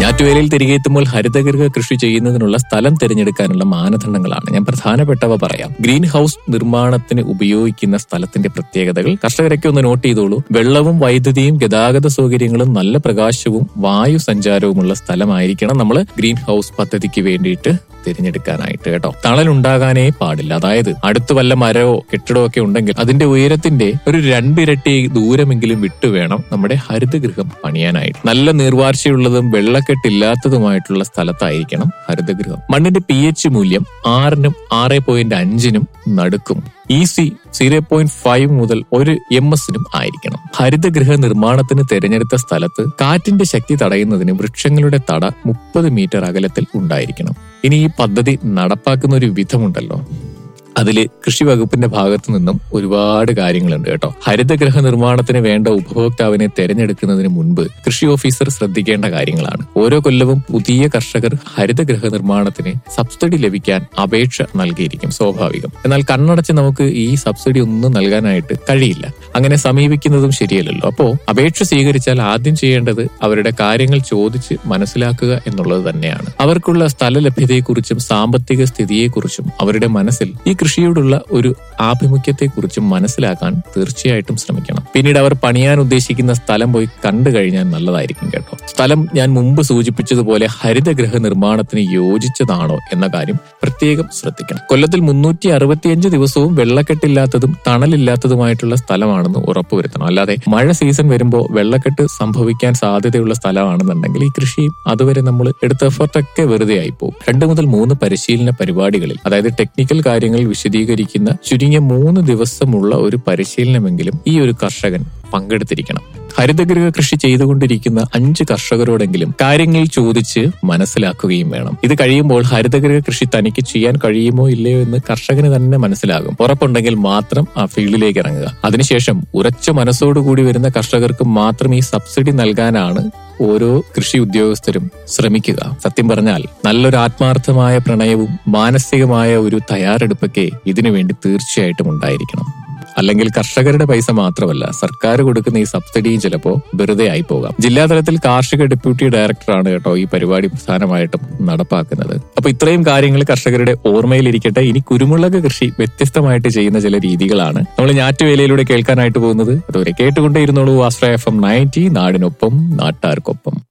ഞാറ്റുവേലയിൽ തിരികെ എത്തുമ്പോൾ ഹരിതഗൃഹ കൃഷി ചെയ്യുന്നതിനുള്ള സ്ഥലം തിരഞ്ഞെടുക്കാനുള്ള മാനദണ്ഡങ്ങളാണ് ഞാൻ പ്രധാനപ്പെട്ടവ പറയാം ഗ്രീൻ ഹൗസ് നിർമ്മാണത്തിന് ഉപയോഗിക്കുന്ന സ്ഥലത്തിന്റെ പ്രത്യേകതകൾ കർഷകരൊക്കെ ഒന്ന് നോട്ട് ചെയ്തോളൂ വെള്ളവും വൈദ്യുതിയും ഗതാഗത സൗകര്യങ്ങളും നല്ല പ്രകാശവും വായു സഞ്ചാരവുമുള്ള സ്ഥലമായിരിക്കണം നമ്മൾ ഗ്രീൻ ഹൗസ് പദ്ധതിക്ക് വേണ്ടിയിട്ട് തിരഞ്ഞെടുക്കാനായിട്ട് കേട്ടോ തണലുണ്ടാകാനേ പാടില്ല അതായത് അടുത്ത് വല്ല മരമോ കെട്ടിടമോ ഒക്കെ ഉണ്ടെങ്കിൽ അതിന്റെ ഉയരത്തിന്റെ ഒരു രണ്ടിരട്ടി ദൂരമെങ്കിലും വിട്ടു വേണം നമ്മുടെ ഹരിതഗൃഹം പണിയാനായിട്ട് നല്ല നീർവാർച്ചയുള്ളതും വെള്ളക്കെട്ടില്ലാത്തതുമായിട്ടുള്ള സ്ഥലത്തായിരിക്കണം ഹരിതഗൃഹം മണ്ണിന്റെ പി എച്ച് മൂല്യം ആറിനും ആറ് പോയിന്റ് അഞ്ചിനും നടുക്കും ഈസി സീറോ പോയിന്റ് ഫൈവ് മുതൽ ഒരു എം എസിനും ആയിരിക്കണം ഹരിതഗൃഹ നിർമ്മാണത്തിന് തിരഞ്ഞെടുത്ത സ്ഥലത്ത് കാറ്റിന്റെ ശക്തി തടയുന്നതിന് വൃക്ഷങ്ങളുടെ തട മുപ്പത് മീറ്റർ അകലത്തിൽ ഉണ്ടായിരിക്കണം ഇനി ഈ പദ്ധതി നടപ്പാക്കുന്ന ഒരു വിധമുണ്ടല്ലോ അതില് കൃഷി വകുപ്പിന്റെ ഭാഗത്തു നിന്നും ഒരുപാട് കാര്യങ്ങളുണ്ട് കേട്ടോ ഹരിതഗ്രഹ നിർമ്മാണത്തിന് വേണ്ട ഉപഭോക്താവിനെ തെരഞ്ഞെടുക്കുന്നതിന് മുൻപ് കൃഷി ഓഫീസർ ശ്രദ്ധിക്കേണ്ട കാര്യങ്ങളാണ് ഓരോ കൊല്ലവും പുതിയ കർഷകർ ഹരിതഗ്രഹ നിർമ്മാണത്തിന് സബ്സിഡി ലഭിക്കാൻ അപേക്ഷ നൽകിയിരിക്കും സ്വാഭാവികം എന്നാൽ കണ്ണടച്ച് നമുക്ക് ഈ സബ്സിഡി ഒന്നും നൽകാനായിട്ട് കഴിയില്ല അങ്ങനെ സമീപിക്കുന്നതും ശരിയല്ലല്ലോ അപ്പോ അപേക്ഷ സ്വീകരിച്ചാൽ ആദ്യം ചെയ്യേണ്ടത് അവരുടെ കാര്യങ്ങൾ ചോദിച്ച് മനസ്സിലാക്കുക എന്നുള്ളത് തന്നെയാണ് അവർക്കുള്ള സ്ഥല ലഭ്യതയെക്കുറിച്ചും സാമ്പത്തിക സ്ഥിതിയെക്കുറിച്ചും അവരുടെ മനസ്സിൽ ഈ കൃഷിയോടുള്ള ഒരു ആഭിമുഖ്യത്തെക്കുറിച്ചും മനസ്സിലാക്കാൻ തീർച്ചയായിട്ടും ശ്രമിക്കണം പിന്നീട് അവർ പണിയാൻ ഉദ്ദേശിക്കുന്ന സ്ഥലം പോയി കണ്ടു കഴിഞ്ഞാൽ നല്ലതായിരിക്കും കേട്ടോ സ്ഥലം ഞാൻ മുമ്പ് സൂചിപ്പിച്ചതുപോലെ ഹരിതഗ്രഹ നിർമ്മാണത്തിന് യോജിച്ചതാണോ എന്ന കാര്യം പ്രത്യേകം ശ്രദ്ധിക്കണം കൊല്ലത്തിൽ മുന്നൂറ്റി അറുപത്തിയഞ്ച് ദിവസവും വെള്ളക്കെട്ടില്ലാത്തതും തണലില്ലാത്തതുമായിട്ടുള്ള സ്ഥലമാണെന്ന് ഉറപ്പുവരുത്തണം അല്ലാതെ മഴ സീസൺ വരുമ്പോൾ വെള്ളക്കെട്ട് സംഭവിക്കാൻ സാധ്യതയുള്ള സ്ഥലമാണെന്നുണ്ടെങ്കിൽ ഈ കൃഷിയും അതുവരെ നമ്മൾ എടുത്ത എഫർട്ടൊക്കെ വെറുതെ ആയി പോകും രണ്ട് മുതൽ മൂന്ന് പരിശീലന പരിപാടികളിൽ അതായത് ടെക്നിക്കൽ കാര്യങ്ങൾ വിശദീകരിക്കുന്ന ചുരുങ്ങിയ മൂന്ന് ദിവസമുള്ള ഒരു പരിശീലനമെങ്കിലും ഈ ഒരു കർഷകൻ പങ്കെടുത്തിരിക്കണം ഹരിതഗൃഹ കൃഷി ചെയ്തുകൊണ്ടിരിക്കുന്ന അഞ്ച് കർഷകരോടെങ്കിലും കാര്യങ്ങൾ ചോദിച്ച് മനസ്സിലാക്കുകയും വേണം ഇത് കഴിയുമ്പോൾ ഹരിതഗൃഹ കൃഷി തനിക്ക് ചെയ്യാൻ കഴിയുമോ ഇല്ലയോ എന്ന് കർഷകന് തന്നെ മനസ്സിലാകും ഉറപ്പുണ്ടെങ്കിൽ മാത്രം ആ ഫീൽഡിലേക്ക് ഇറങ്ങുക അതിനുശേഷം ഉറച്ച മനസ്സോടുകൂടി വരുന്ന കർഷകർക്ക് മാത്രം ഈ സബ്സിഡി നൽകാനാണ് ഓരോ കൃഷി ഉദ്യോഗസ്ഥരും ശ്രമിക്കുക സത്യം പറഞ്ഞാൽ നല്ലൊരു ആത്മാർത്ഥമായ പ്രണയവും മാനസികമായ ഒരു തയ്യാറെടുപ്പൊക്കെ ഇതിനുവേണ്ടി തീർച്ചയായിട്ടും ഉണ്ടായിരിക്കണം അല്ലെങ്കിൽ കർഷകരുടെ പൈസ മാത്രമല്ല സർക്കാർ കൊടുക്കുന്ന ഈ സബ്സിഡിയും ചിലപ്പോ വെറുതെ ആയി പോകാം ജില്ലാതലത്തിൽ കാർഷിക ഡെപ്യൂട്ടി ഡയറക്ടറാണ് കേട്ടോ ഈ പരിപാടി പ്രധാനമായിട്ടും നടപ്പാക്കുന്നത് അപ്പൊ ഇത്രയും കാര്യങ്ങൾ കർഷകരുടെ ഓർമ്മയിലിരിക്കട്ടെ ഇനി കുരുമുളക് കൃഷി വ്യത്യസ്തമായിട്ട് ചെയ്യുന്ന ചില രീതികളാണ് നമ്മൾ ഞാറ്റുവേലയിലൂടെ കേൾക്കാനായിട്ട് പോകുന്നത് അതുവരെ കേട്ടുകൊണ്ടേ ഇരുന്നോളൂ ആശ്രയ എഫ് എം നയൻറ്റി നാടിനൊപ്പം നാട്ടാർക്കൊപ്പം